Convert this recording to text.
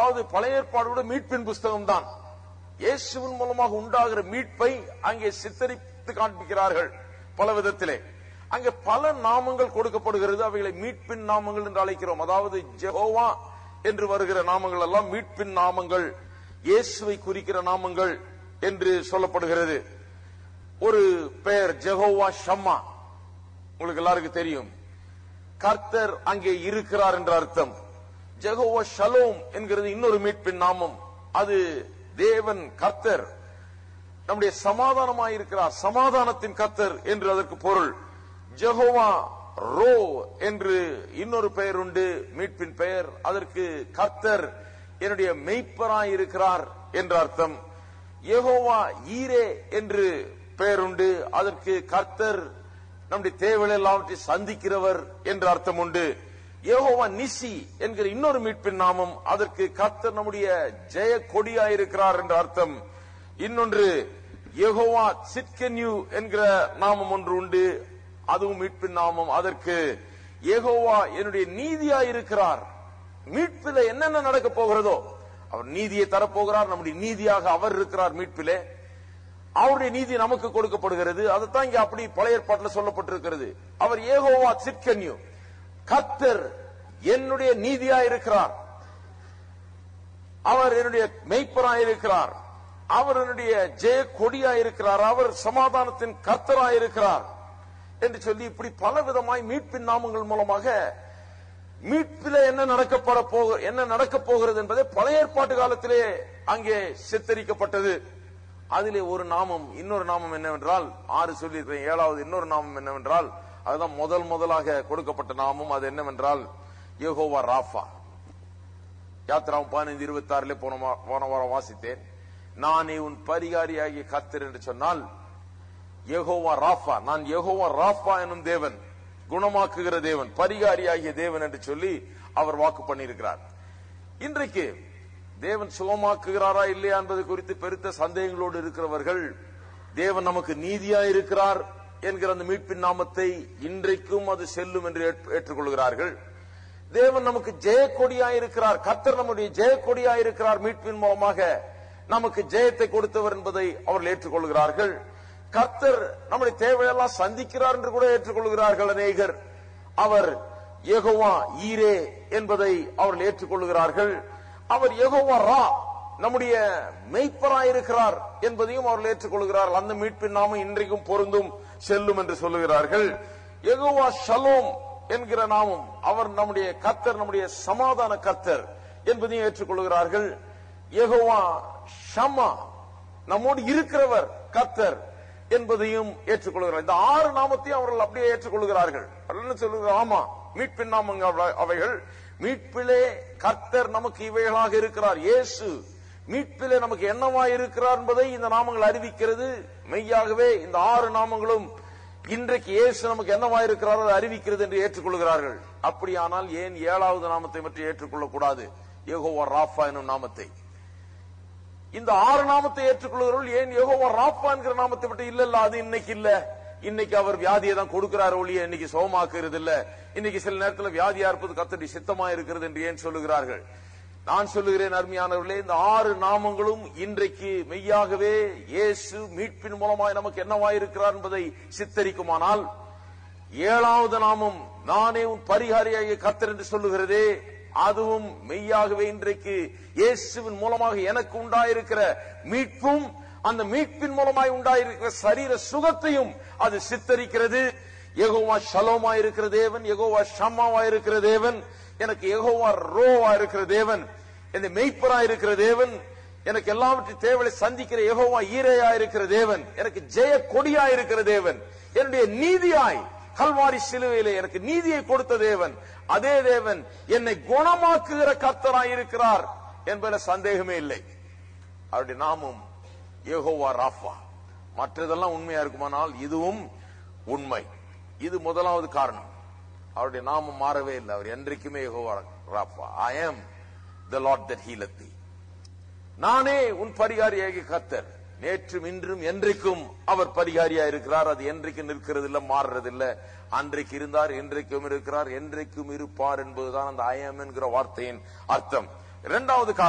அதாவது பழைய ஏற்பாடோட மீட்பின் புஸ்தகம் தான் இயேசுவின் மூலமாக உண்டாகிற மீட்பை அங்கே சித்தரித்து காண்பிக்கிறார்கள் பல விதத்திலே அங்கே பல நாமங்கள் கொடுக்கப்படுகிறது அவைகளை மீட்பின் நாமங்கள் என்று அழைக்கிறோம் அதாவது ஜெகோவா என்று வருகிற நாமங்கள் எல்லாம் மீட்பின் நாமங்கள் இயேசுவை குறிக்கிற நாமங்கள் என்று சொல்லப்படுகிறது ஒரு பெயர் ஜெகோவா ஷம்மா உங்களுக்கு எல்லாருக்கும் தெரியும் கர்த்தர் அங்கே இருக்கிறார் என்ற அர்த்தம் ஜெகோவா ஷலோம் என்கிறது இன்னொரு மீட்பின் நாமம் அது தேவன் கர்த்தர் நம்முடைய சமாதானமாய் இருக்கிறார் சமாதானத்தின் கர்த்தர் என்று அதற்கு பொருள் ஜெகோவா ரோ என்று இன்னொரு பெயர் உண்டு மீட்பின் பெயர் அதற்கு கர்த்தர் என்னுடைய மெய்ப்பராய் இருக்கிறார் என்ற அர்த்தம் யெகோவா ஈரே என்று பெயர் உண்டு அதற்கு கர்த்தர் நம்முடைய தேவைகள் எல்லாவற்றையும் சந்திக்கிறவர் என்ற அர்த்தம் உண்டு யெகோவா நிசி என்கிற இன்னொரு மீட்பின் நாமம் அதற்கு கர்த்தர் நம்முடைய ஜெய கொடியாயிருக்கிறார் என்ற அர்த்தம் இன்னொன்று யெகோவா சிட்கன்யூ என்கிற நாமம் ஒன்று உண்டு அதுவும் மீட்பின் நாமம் அதற்கு யெகோவா என்னுடைய நீதியாயிருக்கிறார் மீட்பில என்னென்ன நடக்க போகிறதோ அவர் நீதியை தரப்போகிறார் நம்முடைய நீதியாக அவர் இருக்கிறார் மீட்பிலே அவருடைய நீதி நமக்கு கொடுக்கப்படுகிறது அதைத்தான் இங்க அப்படி பழைய ஏற்பாட்டில் சொல்லப்பட்டிருக்கிறது அவர் ஏகோவா சிற்கன்யூ கத்தர் என்னுடைய நீதியா இருக்கிறார் அவர் என்னுடைய மெய்ப்பராய் இருக்கிறார் அவர் என்னுடைய ஜெய கொடியா இருக்கிறார் அவர் சமாதானத்தின் கர்த்தராய் இருக்கிறார் என்று சொல்லி இப்படி பல விதமாய் மீட்பின் நாமங்கள் மூலமாக மீட்பில என்ன நடக்கப்பட போக என்ன நடக்க போகிறது என்பதை பழைய ஏற்பாட்டு காலத்திலே அங்கே சித்தரிக்கப்பட்டது அதிலே ஒரு நாமம் இன்னொரு நாமம் என்னவென்றால் ஆறு சொல்லியிருக்கிறேன் ஏழாவது இன்னொரு நாமம் என்னவென்றால் அதுதான் முதல் முதலாக கொடுக்கப்பட்ட நாமம் அது என்னவென்றால் யெகோவா ராஃபா யாத்திராம் பதினைந்து இருபத்தி ஆறுல போன வா- போன வாரம் வாசித்தேன் நானே உன் பரிகாரியாகிய கர்த்தர் என்று சொன்னால் யெகோவா ராஃபா நான் யெகோவா ராஃபா எனும் தேவன் குணமாக்குகிற தேவன் பரிகாரியாகிய தேவன் என்று சொல்லி அவர் வாக்கு பண்ணியிருக்கிறார் இன்றைக்கு தேவன் சுகமாக்குகிறாரா இல்லையா என்பது குறித்து பெருத்த சந்தேகங்களோடு இருக்கிறவர்கள் தேவன் நமக்கு நீதியா இருக்கிறார் என்கிற அந்த மீட்பின் நாமத்தை இன்றைக்கும் அது செல்லும் என்று ஏற்று- ஏற்றுக்கொள்கிறார்கள் தேவன் நமக்கு ஜெயக்கொடியா இருக்கிறார் கர்த்தர் நம்முடைய ஜெயக்கொடியா இருக்கிறார் மீட்பின் மூலமாக நமக்கு ஜெயத்தை கொடுத்தவர் என்பதை அவர்கள் ஏற்றுக்கொள்கிறார்கள் கர்த்தர் நம்முடைய தேவையெல்லாம் சந்திக்கிறார் என்று கூட ஏற்றுக்கொள்கிறார்கள் அநேகர் அவர் யெகோவா ஈரே என்பதை அவர்கள் ஏற்றுக்கொள்கிறார்கள் அவர் யெகோவா ரா நம்முடைய மெய்ப்பராயிருக்கிறார் என்பதையும் அவர்கள் ஏற்றுக்கொள்கிறார்கள் அந்த மீட்பின் நாமம் இன்றைக்கும் பொருந்தும் செல்லும் என்று சொல்லுகிறார்கள் யெகோவா ஷலோம் என்கிற நாமம் அவர் நம்முடைய கர்த்தர் நம்முடைய சமாதான கர்த்தர் என்பதையும் ஏற்றுக்கொள்கிறார்கள் யெகோவா ஷமா நம்மோடு இருக்கிறவர் கர்த்தர் என்பதையும் ஏற்றுக்கொள்கிறார் இந்த ஆறு நாமத்தையும் அவர்கள் அப்படியே ஏற்றுக்கொள்கிறார்கள் அவர்கள் என்ன சொல்லுகிறார் ஆமா மீட்பின் நாமங்கள் அவ- அவைகள் மீட்பிலே கர்த்தர் நமக்கு இவைகளாக இருக்கிறார் இயேசு மீட்பிலே நமக்கு என்னவா இருக்கிறார் என்பதை இந்த நாமங்கள் அறிவிக்கிறது மெய்யாகவே இந்த ஆறு நாமங்களும் இன்றைக்கு இயேசு நமக்கு என்னவா இருக்கிறாரோ அதை அறிவிக்கிறது என்று ஏற்றுக்கொள்கிறார்கள் அப்படியானால் ஏன் ஏழாவது நாமத்தை மட்டும் ஏற்றுக்கொள்ளக்கூடாது யெகோவா ராஃபா எனும் நாமத்தை இந்த ஆறு நாமத்தை ஏற்றுக்கொள்கிறவர்கள் ஏன் யெகோவா ராப்பா என்கிற நாமத்தை விட்டு இல்ல இல்ல அது இன்னைக்கு இல்ல இன்னைக்கு அவர் வியாதியை தான் கொடுக்கிறார் ஒழிய இன்னைக்கு சுகமாக்குறது இல்ல இன்னைக்கு சில நேரத்தில் வியாதியா இருப்பது கத்தடி சித்தமா இருக்கிறது என்று ஏன் சொல்லுகிறார்கள் நான் சொல்லுகிறேன் அருமையானவர்களே இந்த ஆறு நாமங்களும் இன்றைக்கு மெய்யாகவே இயேசு மீட்பின் மூலமாய் நமக்கு என்னவாய் இருக்கிறார் என்பதை சித்தரிக்குமானால் ஏழாவது நாமம் நானே உன் பரிகாரியாகிய கர்த்தர் என்று சொல்லுகிறதே அதுவும் மெய்யாகவே இன்றைக்கு இயேசுவின் மூலமாக எனக்கு உண்டாயிருக்கிற மீட்பும் அந்த மீட்பின் மூலமாய் உண்டாயிருக்கிற சரீர சுகத்தையும் அது சித்தரிக்கிறது யெகோவா ஷலோமா இருக்கிற தேவன் யெகோவா ஷம்மாவா இருக்கிற தேவன் எனக்கு யெகோவா ரோவா இருக்கிற தேவன் இந்த மெய்ப்பரா இருக்கிற தேவன் எனக்கு எல்லாவற்றையும் தேவையை சந்திக்கிற யெகோவா ஈரையா இருக்கிற தேவன் எனக்கு ஜெய கொடியா இருக்கிற தேவன் என்னுடைய நீதியாய் கல்வாரி சிலுவையிலே எனக்கு நீதியை கொடுத்த தேவன் அதே தேவன் என்னை குணமாக்குகிற கர்த்தராய் இருக்கிறார் என்பதில் சந்தேகமே இல்லை அவருடைய நாமம் யெகோவா ராஃபா மற்றதெல்லாம் உண்மையா இருக்குமானால் இதுவும் உண்மை இது முதலாவது காரணம் அவருடைய நாமம் மாறவே இல்லை அவர் என்றைக்குமே Jehovah Rapha I am the Lord that healeth thee நானே உன் பரிகாரியாகிய கர்த்தர் நேற்றும் இன்றும் என்றைக்கும் அவர் பரிகாரியா இருக்கிறார் அது என்றைக்கு நிற்கிறது இல்ல மாறுறது இல்ல அன்றைக்கு இருந்தார் என்றைக்கும் இருக்கிறார் என்றைக்கும் இருப்பார் என்பதுதான் அந்த ஐஎம் என்கிற வார்த்தையின் அர்த்தம் இரண்டாவது காரணம்